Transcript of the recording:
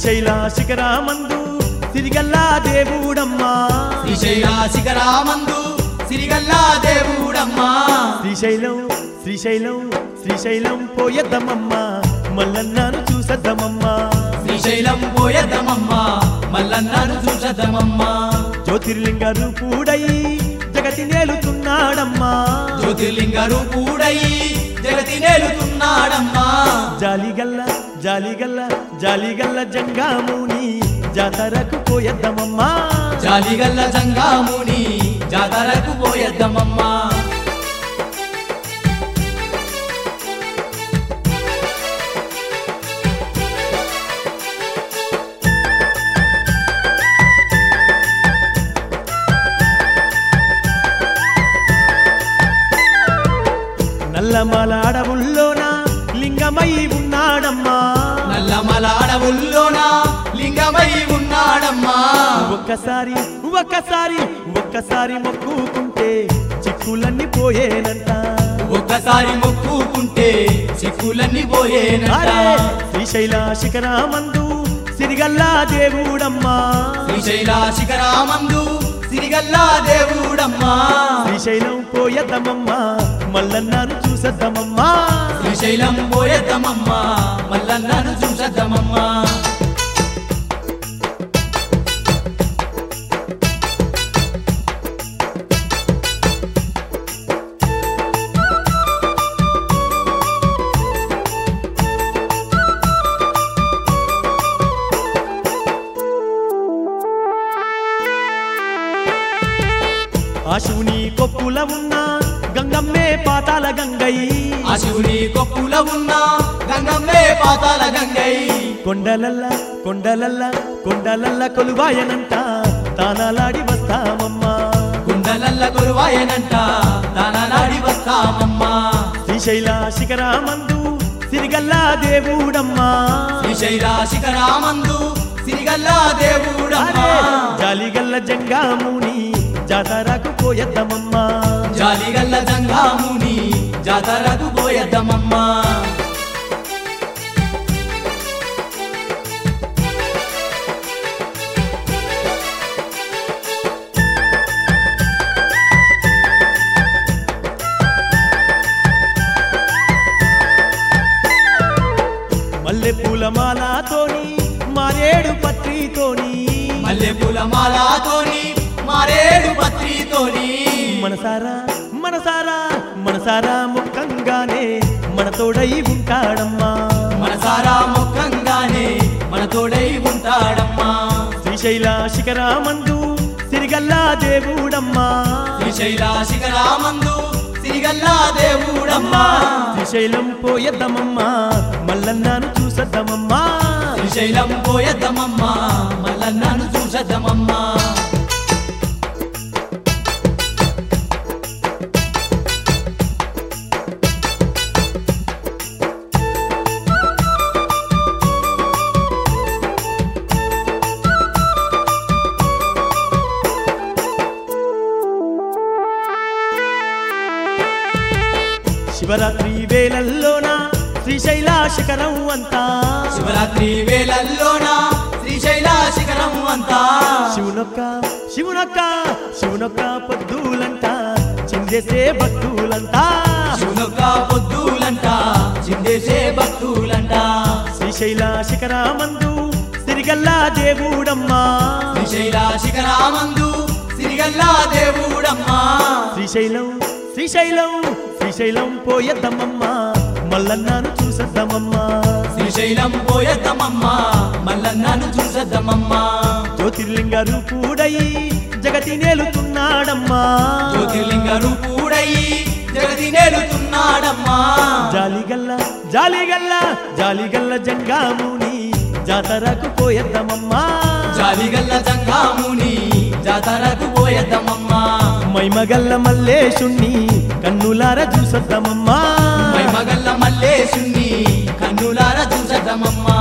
శ్రీశైల శిఖరామందు సిరిగల్లా దేవుడమ్మా శ్రీశైల శిఖరామందు సిరిగల్లా దేవుడమ్మా శ్రీశైలం శ్రీశైలం శ్రీశైలం పోయద్దమమ్మా మల్లన్నాను చూసద్దమమ్మా శ్రీశైలం పోయద్దమమ్మా మల్లన్నను చూసద్దమమ్మా జ్యోతిర్లింగ రూపుడై జగతి నేలుతున్నాడమ్మా జ్యోతిర్లింగ రూపుడై జగతి నేలుతున్నాడమ్మా జాలిగల్ల జాలిగల్ల జాలిగల్ల జంగాముని జాతరకు పోయద్దమమ్మా జాలిగల్ల జంగాముని జాతరకు పోయద్దమమ్మా నల్లమల అడవుల్లోన లింగమై ఉన్నాడమ్మా నల్లమల అడవుల్లోన లింగమై ఉన్నాడమ్మా ఒక్కసారి ఒక్కసారి ఒక్కసారి మొక్కుకుంటే చిక్కులన్నీ పోయేనంట ఒక్కసారి మొక్కుకుంటే చిక్కులన్నీ పోయేనట అరే శ్రీశైల శిఖరామందు సిరిగల్లా దేవుడమ్మా శ్రీశైల శిఖరామందు సిరిగల్లా దేవుడమ్మా శ్రీశైలం పోయద్దమమ్మా మల్లన్నాను చూసద్దమమ్మా శ్రీశైలం పోయేద్దమమ్మా మల్లన్నను చూసద్దమమ్మా ఆ శివుని కొప్పుల ఉన్న గంగమ్మే పాతాల గంగై ఆ శివుని కొప్పుల ఉన్న గంగమ్మే పాతాల గంగై కొండలల్ల కొండలల్ల కొండలల్ల కొలువాయనంట తానాలాడి వస్తామమ్మా కుండలల్ల కొలువాయనంట దానాడి వస్తామమ్మా శ్రీశైల శిఖరామందు సిరిగల్లా దేవుడమ్మా శ్రీశైల శిఖరామందు సిరిగల్లా దేవుడమ్మా అరే జాలిగల్ల జంగాముని జాతరకు పోయద్దమమ్మా జాలిగల్ల జంగాముని జాతరకు పోయద్దమమ్మా మల్లె పూల మాలతోని మారేడు పత్రితోని మల్లెపూల మాలతోని మారేడు పత్రితోని మనసారా మనసారా మనసారా ముఖంగానే మన తోడై ఉంటాడమ్మా మనసారా ముఖంగానే మన తోడై ఉంటాడమ్మా శ్రీశైల శిఖరామందు సిరిగల్లా దేవుడమ్మా శ్రీశైల శిఖరామందు సిరిగల్లా దేవుడమ్మా శ్రీశైలం పోయద్దమమ్మా మల్లన్నాను చూసద్దమమ్మా శ్రీశైలం పోయద్దమమ్మా మల్లన్నను చూసద్దమమ్మా శివరాత్రి వేళల్లోన శ్రీశైల శిఖరం అంతా శివరాత్రి వేళల్లోన శ్రీశైల శిఖరం అంతా శివునొక్క శివునొక్క శివునొక్క పొద్దులంట చిందేసే భక్తులంతా శివునొక్క పొద్దులంట చిందేసే భక్తులంట శ్రీశైల శిఖరామందు సిరిగల్లా దేవుడమ్మా శ్రీశైల శిఖరామందు సిరిగల్లా దేవుడమ్మా శ్రీశైలం శ్రీశైలం శ్రీశైలం పోయద్దమమ్మా మల్లన్నాను చూసద్దమమ్మా శ్రీశైలం పోయద్దమమ్మా మల్లన్నను చూసద్దమమ్మా జ్యోతిర్లింగ రూపుడై జగతి నేలుతున్నాడమ్మా జ్యోతిర్లింగ రూపుడై జగతి నేలుతున్నాడమ్మా జాలిగల్ల జాలిగల్ల జాలిగల్ల జంగాముని జాతరకు పోయద్దమమ్మా జాలిగల్ల జంగాముని జాతరకు పోయద్దమమ్మా మైమగల్ల మల్లేశుణ్ణి కన్నులార చూసద్దమమ్మా మగల్ల మల్లేశుణ్ణి కన్నులార చూసద్దమమ్మా